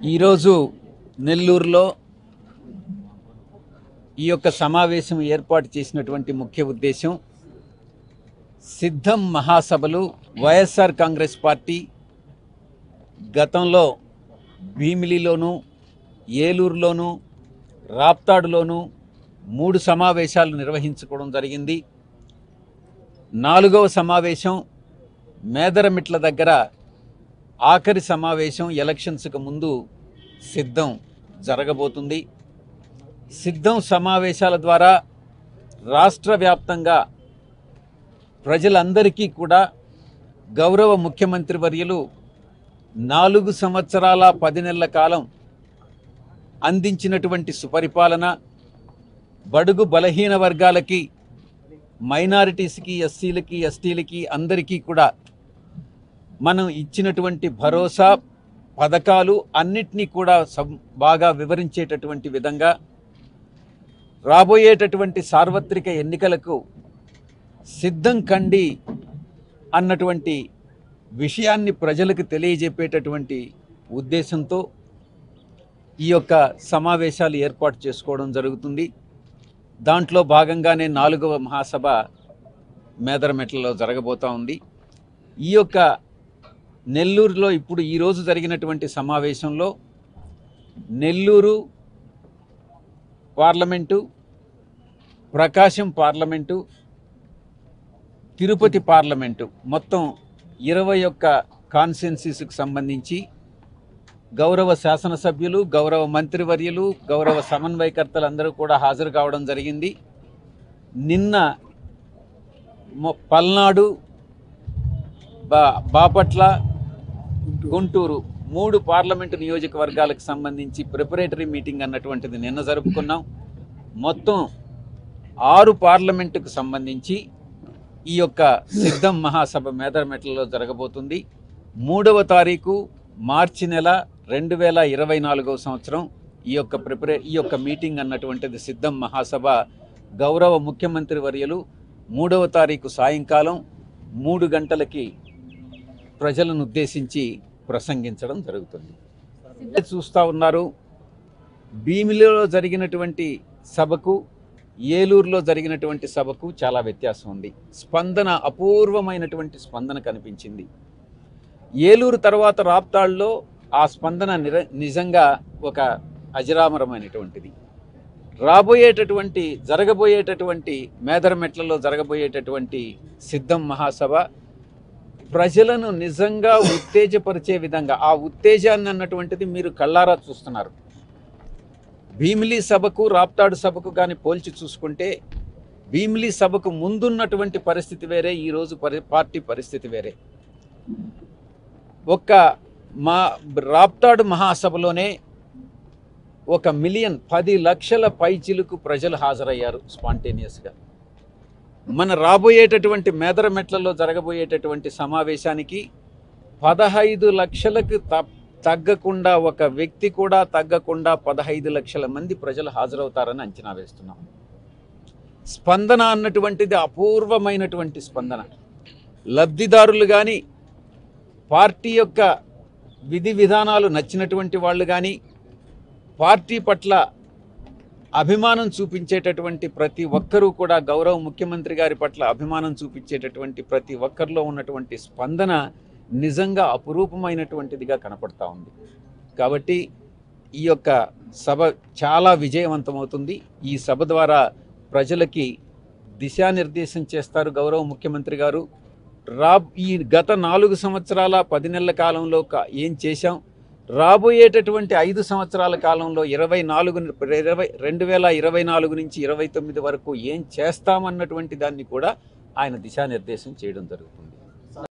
ఈరోజు నెల్లూరులో ఈ యొక్క సమావేశం ఏర్పాటు చేసినటువంటి ముఖ్య ఉద్దేశం సిద్ధం మహాసభలు వైఎస్ఆర్ కాంగ్రెస్ పార్టీ గతంలో భీమిలిలోను ఏలూరులోను రాప్తాడులోను మూడు సమావేశాలు నిర్వహించుకోవడం జరిగింది నాలుగవ సమావేశం మేదరమిట్ల దగ్గర ఆఖరి సమావేశం ఎలక్షన్స్కు ముందు సిద్ధం జరగబోతుంది సిద్ధం సమావేశాల ద్వారా రాష్ట్ర వ్యాప్తంగా ప్రజలందరికీ కూడా గౌరవ ముఖ్యమంత్రి వర్యులు నాలుగు సంవత్సరాల పది నెలల కాలం అందించినటువంటి సుపరిపాలన బడుగు బలహీన వర్గాలకి మైనారిటీస్కి ఎస్సీలకి ఎస్టీలకి అందరికీ కూడా మనం ఇచ్చినటువంటి భరోసా పథకాలు అన్నిటినీ కూడా సం- బాగా వివరించేటటువంటి విధంగా రాబోయేటటువంటి సార్వత్రిక ఎన్నికలకు సిద్ధం కండి అన్నటువంటి విషయాన్ని ప్రజలకు తెలియజెప్పేటటువంటి ఉద్దేశంతో ఈ యొక్క సమావేశాలు ఏర్పాటు చేసుకోవడం జరుగుతుంది దాంట్లో భాగంగానే నాలుగవ మహాసభ మేదరమెట్లలో జరగబోతూ ఉంది ఈ యొక్క నెల్లూరులో ఇప్పుడు ఈరోజు జరిగినటువంటి సమావేశంలో Nellore parliament Prakasam parliament Tirupati parliament మొత్తం ఇరవై ఒక్క కాన్స్టిట్యున్సీస్కి సంబంధించి గౌరవ శాసనసభ్యులు గౌరవ మంత్రివర్యులు గౌరవ సమన్వయకర్తలు అందరూ కూడా హాజరు కావడం జరిగింది నిన్న మొ- పల్నాడు బా బాపట్ల గుంటూరు మూడు పార్లమెంటు నియోజకవర్గాలకు సంబంధించి ప్రిపరేటరీ మీటింగ్ అన్నటువంటిది నిన్న జరుపుకున్నాం మొత్తం ఆరు పార్లమెంటుకు సంబంధించి ఈ యొక్క సిద్ధం మహాసభ మేదరమెట్లలో జరగబోతుంది మూడవ తారీఖు మార్చి నెల రెండు వేల ఇరవై నాలుగవ సంవత్సరం ఈ యొక్క ప్రిపరే ఈ యొక్క మీటింగ్ అన్నటువంటిది సిద్ధం మహాసభ గౌరవ ముఖ్యమంత్రి వర్యులు మూడవ తారీఖు సాయంకాలం మూడు గంటలకి ప్రజలను ఉద్దేశించి ప్రసంగించడం జరుగుతుంది చూస్తూ ఉన్నారు భీమిలిలో జరిగినటువంటి సభకు ఏలూరులో జరిగినటువంటి సభకు చాలా వ్యత్యాసం ఉంది స్పందన అపూర్వమైనటువంటి స్పందన కనిపించింది ఏలూరు తర్వాత రాప్తాడులో ఆ స్పందన నిర నిజంగా ఒక అజరామరమైనటువంటిది రాబోయేటటువంటి జరగబోయేటటువంటి మేదరమెట్లలో జరగబోయేటటువంటి సిద్ధం మహాసభ ప్రజలను నిజంగా ఉత్తేజపరిచే విధంగా ఆ ఉత్తేజాన్ని అన్నటువంటిది మీరు కళ్ళారా చూస్తున్నారు భీమిలి సభకు రాప్తాడు సభకు కానీ పోల్చి చూసుకుంటే భీమిలి సభకు ముందున్నటువంటి పరిస్థితి వేరే ఈరోజు పరి పార్టీ పరిస్థితి వేరే ఒక్క మా రాప్తాడు మహాసభలోనే ఒక మిలియన్ పది లక్షల పైచిలుకు ప్రజలు హాజరయ్యారు స్పాంటేనియస్గా మన రాబోయేటటువంటి మేదరమెట్లలో జరగబోయేటటువంటి సమావేశానికి పదహైదు లక్షలకు త- తగ్గకుండా ఒక వ్యక్తి కూడా తగ్గకుండా పదహైదు లక్షల మంది ప్రజలు హాజరవుతారని అంచనా వేస్తున్నాం స్పందన అన్నటువంటిది అపూర్వమైనటువంటి స్పందన లబ్ధిదారులు కానీ పార్టీ యొక్క విధి విధానాలు నచ్చినటువంటి వాళ్ళు కానీ పార్టీ పట్ల అభిమానం చూపించేటటువంటి ప్రతి ఒక్కరూ కూడా గౌరవ ముఖ్యమంత్రి గారి పట్ల అభిమానం చూపించేటటువంటి ప్రతి ఒక్కరిలో ఉన్నటువంటి స్పందన నిజంగా అపురూపమైనటువంటిదిగా కనపడతా ఉంది కాబట్టి ఈ యొక్క సభ చాలా విజయవంతమవుతుంది ఈ సభ ద్వారా ప్రజలకి దిశానిర్దేశం చేస్తారు గౌరవ ముఖ్యమంత్రి గారు రా ఈ గత నాలుగు సంవత్సరాల పది నెలల కాలంలో క- ఏం చేశాం రాబోయేటటువంటి ఐదు సంవత్సరాల కాలంలో ఇరవై నాలుగు ఇరవై రెండు వేల ఇరవై నాలుగు నుంచి ఇరవై తొమ్మిది వరకు ఏం చేస్తామన్నటువంటి దాన్ని కూడా ఆయన దిశానిర్దేశం చేయడం జరుగుతుంది